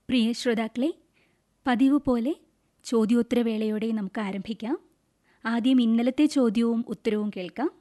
പ്രിയ ശ്രോതാക്കളെ പതിവ് പോലെ ചോദ്യോത്തരവേളയോടെ നമുക്ക് ആരംഭിക്കാം ആദ്യം ഇന്നലത്തെ ചോദ്യവും ഉത്തരവും കേൾക്കാം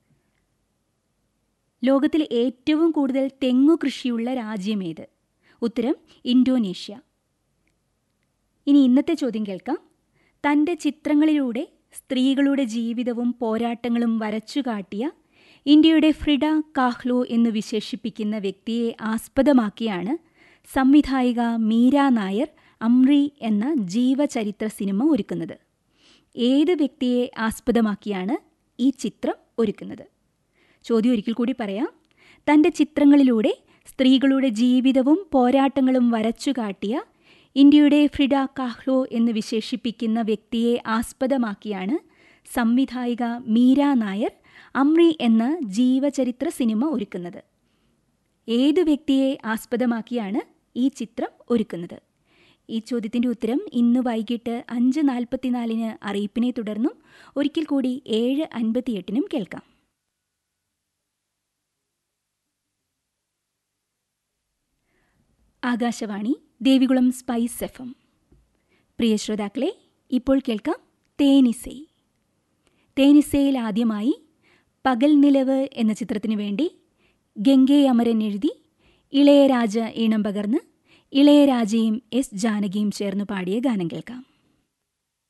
ലോകത്തിൽ ഏറ്റവും കൂടുതൽ തെങ്ങു കൃഷിയുള്ള രാജ്യമേത് ഉത്തരം ഇന്തോനേഷ്യ ഇനി ഇന്നത്തെ ചോദ്യം കേൾക്കാം തൻ്റെ ചിത്രങ്ങളിലൂടെ സ്ത്രീകളുടെ ജീവിതവും പോരാട്ടങ്ങളും വരച്ചു കാട്ടിയ ഇന്ത്യയുടെ ഫ്രിഡ കാഹ്ലോ എന്ന് വിശേഷിപ്പിക്കുന്ന വ്യക്തിയെ ആസ്പദമാക്കിയാണ് സംവിധായിക മീര നായർ അമ്രി എന്ന ജീവചരിത്ര സിനിമ ഒരുക്കുന്നത് ഏത് വ്യക്തിയെ ആസ്പദമാക്കിയാണ് ഈ ചിത്രം ഒരുക്കുന്നത് ചോദ്യം ഒരിക്കൽ കൂടി പറയാം തൻ്റെ ചിത്രങ്ങളിലൂടെ സ്ത്രീകളുടെ ജീവിതവും പോരാട്ടങ്ങളും വരച്ചു കാട്ടിയ ഇന്ത്യയുടെ ഫ്രിഡ കാഹ്ലോ എന്ന് വിശേഷിപ്പിക്കുന്ന വ്യക്തിയെ ആസ്പദമാക്കിയാണ് സംവിധായിക മീര നായർ അമ്രി എന്ന ജീവചരിത്ര സിനിമ ഒരുക്കുന്നത് ഏത് വ്യക്തിയെ ആസ്പദമാക്കിയാണ് ഈ ചിത്രം ഒരുക്കുന്നത് ഈ ചോദ്യത്തിൻ്റെ ഉത്തരം ഇന്ന് വൈകിട്ട് അഞ്ച് നാൽപ്പത്തിനാലിന് അറിയിപ്പിനെ തുടർന്നും ഒരിക്കൽ കൂടി ഏഴ് അൻപത്തിയെട്ടിനും കേൾക്കാം Akashvani Devikulam spice F M പ്രിയ ശ്രോതാക്കളെ ഇപ്പോൾ കേൾക്കാം തേനിസൈ തേനിസയിൽ ആദ്യമായി പകൽ നിലവ് എന്ന ചിത്രത്തിനു വേണ്ടി ഗംഗേ അമരൻ എഴുതി ഇളയരാജ ഈണം പകർന്ന് ഇളയരാജയും എസ് ജാനകിയും ചേർന്ന് പാടിയ ഗാനം കേൾക്കാം